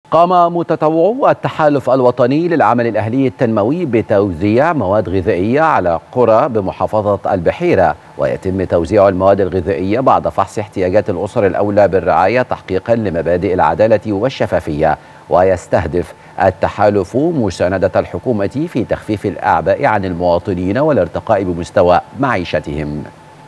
قام متطوعو التحالف الوطني للعمل الأهلي التنموي بتوزيع مواد غذائية على قرى بمحافظة البحيرة ويتم توزيع المواد الغذائية بعد فحص احتياجات الأسر الأولى بالرعاية تحقيقا لمبادئ العدالة والشفافية ويستهدف التحالف مساندة الحكومة في تخفيف الأعباء عن المواطنين والارتقاء بمستوى معيشتهم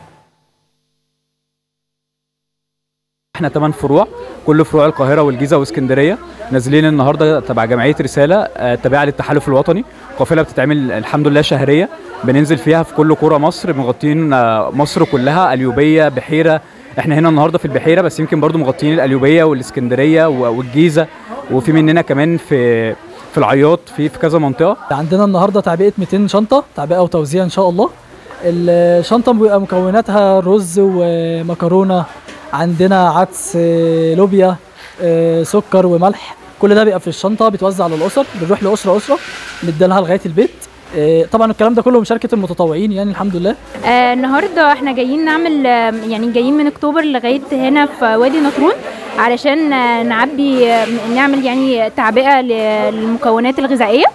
احنا 8 فروع كل فروع القاهره والجيزه واسكندريه نازلين النهارده تبع جمعيه رساله آه، تابعه للتحالف الوطني قافله بتتعمل الحمد لله شهريه بننزل فيها في كل قرى مصر مغطين آه، مصر كلها اليوبيه بحيره احنا هنا النهارده في البحيره بس يمكن برضو مغطين الاليوبيه والاسكندريه و- والجيزه وفي مننا كمان في في العياط في في كذا منطقه عندنا النهارده تعبئه 200 شنطه تعبئه وتوزيع ان شاء الله الشنطه بيبقى مكوناتها رز ومكرونه عندنا عدس آه، لوبيا آه، سكر وملح كل ده بيبقى في الشنطه بيتوزع على الاسر بنروح لاسره اسره ندي لها لغايه البيت آه، طبعا الكلام ده كله بمشاركه المتطوعين يعني الحمد لله آه النهارده احنا جايين نعمل آه، يعني جايين من اكتوبر لغايه هنا في وادي نطرون علشان آه، نعبي آه، نعمل يعني تعبئه للمكونات الغذائيه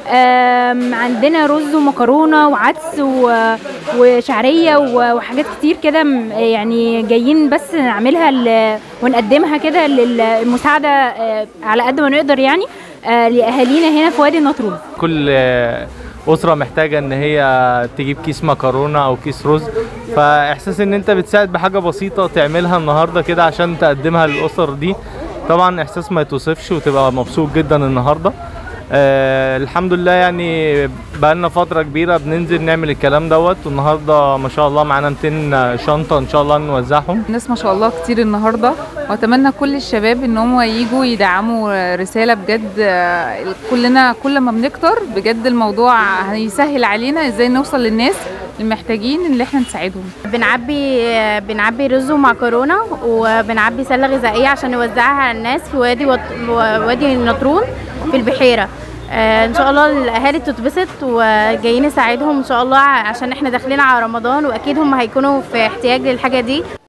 آم، عندنا رز ومكرونه وعدس و- وشعريه و- وحاجات كتير كده م- يعني جايين بس نعملها ل- ونقدمها كده للمساعده آه، على قد ما نقدر يعني آه، لاهالينا هنا في وادي النطرون كل أسرة محتاجة إن هي تجيب كيس مكرونة أو كيس رز فإحساس إن أنت بتساعد بحاجة بسيطة تعملها النهاردة كده عشان تقدمها للأسر دي طبعا إحساس ما يتوصفش وتبقى مبسوط جدا النهاردة آه الحمد لله يعني بقالنا فترة كبيرة بننزل نعمل الكلام دوت والنهاردة ما شاء الله معانا 200 شنطة إن شاء الله نوزعهم الناس ما شاء الله كتير النهارده واتمنى كل الشباب ان هم يجوا يدعموا رساله بجد آه، كلنا كل ما بنكتر بجد الموضوع هيسهل علينا ازاي نوصل للناس المحتاجين اللي احنا نساعدهم بنعبي بنعبي رز ومكرونه وبنعبي سله غذائيه عشان نوزعها على الناس في وادي وط... وادي النطرون في البحيره آه، ان شاء الله الاهالي تتبسط وجايين نساعدهم ان شاء الله عشان احنا داخلين على رمضان واكيد هم هيكونوا في احتياج للحاجه دي